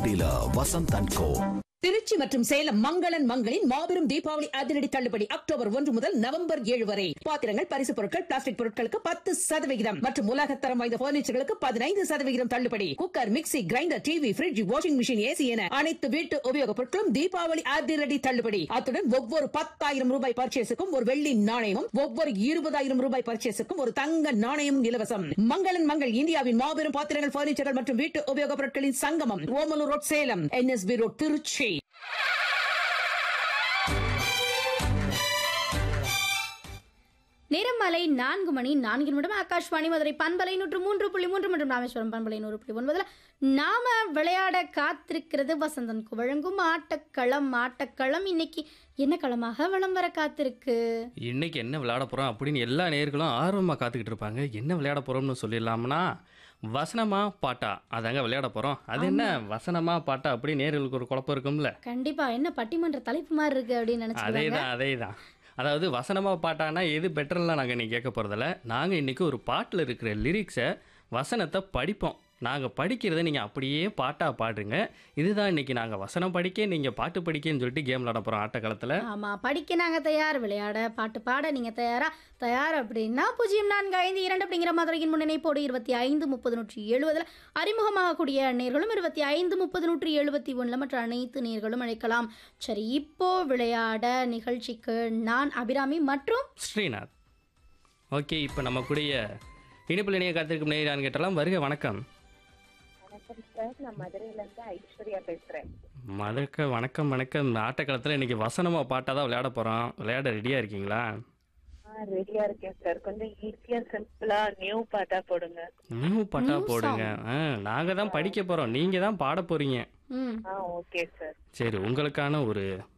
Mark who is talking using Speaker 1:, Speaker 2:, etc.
Speaker 1: dealer Vasanth and co
Speaker 2: Tiruchi மற்றும் சேலம் மங்களன் மங்களின் மாபெரும் தீபாவளி அதிரடி தள்ளுபடி அக்டோபர் ஒன்று முதல் நவம்பர் ஏழு வரை பாத்திரங்கள் பரிசு பொருட்கள் பிளாஸ்டிக் பொருட்களுக்கு பத்து சதவிகிதம் மற்றும் உலகத்தரம் வாய்ந்த பர்னிச்சர்களுக்கு பதினைந்து சதவிகிதம் தள்ளுபடி cooker mixie grinder TV fridge washing machine AC என அனைத்து வீட்டு உபயோகப் பொருட்களும் தீபாவளி அதிரடி தள்ளுபடி அத்துடன் ஒவ்வொரு பத்தாயிரம் ரூபாய் பர்ச்சேஸுக்கும் ஒரு வெள்ளி நாணயமும் ஒவ்வொரு இருபதாயிரம் ரூபாய் பர்ச்சேஸுக்கும் ஒரு தங்க நாணயமும் இலவசம் மங்களன் மங்கள் இந்தியாவின் மாபெரும் பாத்திரங்கள் பர்னிச்சர்கள் மற்றும் வீட்டு உபயோகப் பொருட்களின் சங்கமம் Omalur road Salem NSB road Tiruchi
Speaker 3: நேரம் மாலை நான்கு மணி நான்கு நிமிடம் ஆகாஷ்வாணி மதுரை பண்பலை நூற்று மூன்று புள்ளி மூன்று மற்றும் ராமேஸ்வரம் பண்பலை நூறு புள்ளி ஒன்பதுல நாம விளையாட காத்திருக்கிறது வசந்தன் வழங்கும் ஆட்டக்களம் ஆட்டக்களம் இன்னைக்கு என்ன களமாக வளம் வர காத்திருக்கு
Speaker 4: இன்னைக்கு என்ன விளையாட போகிறோம் அப்படின்னு எல்லா நேர்களும் ஆர்வமாக காத்துக்கிட்டு இருப்பாங்க என்ன விளையாட போகிறோம்னு சொல்லிடலாம்னா வசனமா பாட்டா அதாங்க விளையாட போகிறோம் அது என்ன வசனமா பாட்டா அப்படி நேர்களுக்கு ஒரு குழப்பம் இருக்கும்ல
Speaker 3: கண்டிப்பா என்ன பட்டிமன்ற தலைப்பு மாதிரி இருக்கு அப்படின்னு
Speaker 4: அதே
Speaker 3: நினைச்சுக்கிறாங்க
Speaker 4: தான் அதே தான் அதாவது வசனமா பாட்டானா எது பெட்டர்லாம் நாங்கள் இன்னைக்கு கேட்க போகிறதில்ல நாங்கள் இன்னைக்கு ஒரு பாட்டில் இருக்கிற லிரிக்ஸை வசனத்தை படிப்போம் நாங்கள் படிக்கிறத நீங்கள் அப்படியே பாட்டாக பாடுங்க இதுதான் இன்னைக்கு நாங்கள் வசனம் படிக்க நீங்கள் பாட்டு படிக்கன்னு சொல்லிட்டு கேம் விளாட போகிறோம் ஆட்டக்காலத்தில்
Speaker 3: ஆமா படிக்க நாங்க தயார் விளையாட பாட்டு பாட நீங்க தயாரா தயார் அப்படின்னா பூஜ்ஜியம் நான்கு ஐந்து இரண்டு அப்படிங்கிற மதுரையின் முன்னிணைப்போடு இருபத்தி ஐந்து முப்பது நூற்றி எழுபதுல அறிமுகமாகக்கூடிய நேர்களும் இருபத்தி ஐந்து முப்பது நூற்றி எழுபத்தி ஒண்ணுல மற்ற அனைத்து நேர்களும் அழைக்கலாம் சரி இப்போ விளையாட நிகழ்ச்சிக்கு நான் அபிராமி மற்றும்
Speaker 4: ஸ்ரீநாத் ஓகே இப்போ நம்ம கூடிய இனிப்பில் இணைய காத்திருக்கும் நேரான்னு கேட்டலாம் வருக வணக்கம்
Speaker 5: வணக்கம் சார் நான் மதுரையில இருந்து ஐஸ்வர்யா பேசுறேன்
Speaker 4: மதுக்க வணக்கம் வணக்கம் ஆட்டக்காலத்தில் இன்னைக்கு வசனமாக பாட்டாக தான் விளையாட போகிறோம் விளையாட ரெடியாக இருக்கீங்களா
Speaker 5: ஆ ரெடியா இருக்கேன் சார் கொஞ்சம் ஈஸியா சிம்பிளா நியூ பாட்டா போடுங்க
Speaker 4: நியூ பாட்டா
Speaker 3: New
Speaker 4: போடுங்க ஆ நாங்கள் தான் படிக்க போகிறோம் நீங்கள் தான் பாட போகிறீங்க
Speaker 3: ம்
Speaker 5: ஆ ஓகே சார்
Speaker 4: சரி உங்களுக்கான ஒரு